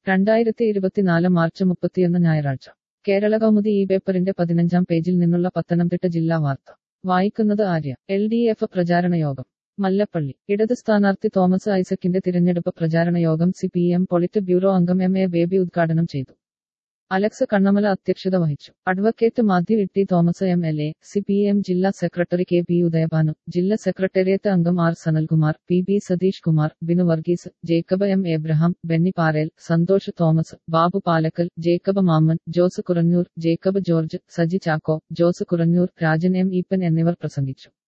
രണ്ടായിരത്തി ഇരുപത്തിനാല് മാർച്ച് മുപ്പത്തിയൊന്ന് ഞായറാഴ്ച കേരള കൗമുദി ഈ പേപ്പറിന്റെ പതിനഞ്ചാം പേജിൽ നിന്നുള്ള പത്തനംതിട്ട ജില്ലാ വാർത്ത വായിക്കുന്നത് ആര്യ എൽ ഡി എഫ് പ്രചാരണ യോഗം മല്ലപ്പള്ളി ഇടത് സ്ഥാനാർത്ഥി തോമസ് ഐസക്കിന്റെ തിരഞ്ഞെടുപ്പ് പ്രചാരണ യോഗം C P M polit bureau അംഗം എം എ ബേബി ഉദ്ഘാടനം ചെയ്തു അലക്സ് കണ്ണമല അധ്യക്ഷത വഹിച്ചു advocate Mathew Itty Thomas M L A C P M ജില്ലാ സെക്രട്ടറി കെ പി ഉദയഭാനു ജില്ലാ സെക്രട്ടേറിയറ്റ് അംഗം R Sanalkumar P B Satheesh Kumar Binu Varghese Jacob M Abraham Benny Parel Santhosh Thomas Babu Palakkal Jacob Mammen Jose Kuranjoor Jacob George Saji Chacko Jose Kuranjoor Rajan M Eappen എന്നിവർ പ്രസംഗിച്ചു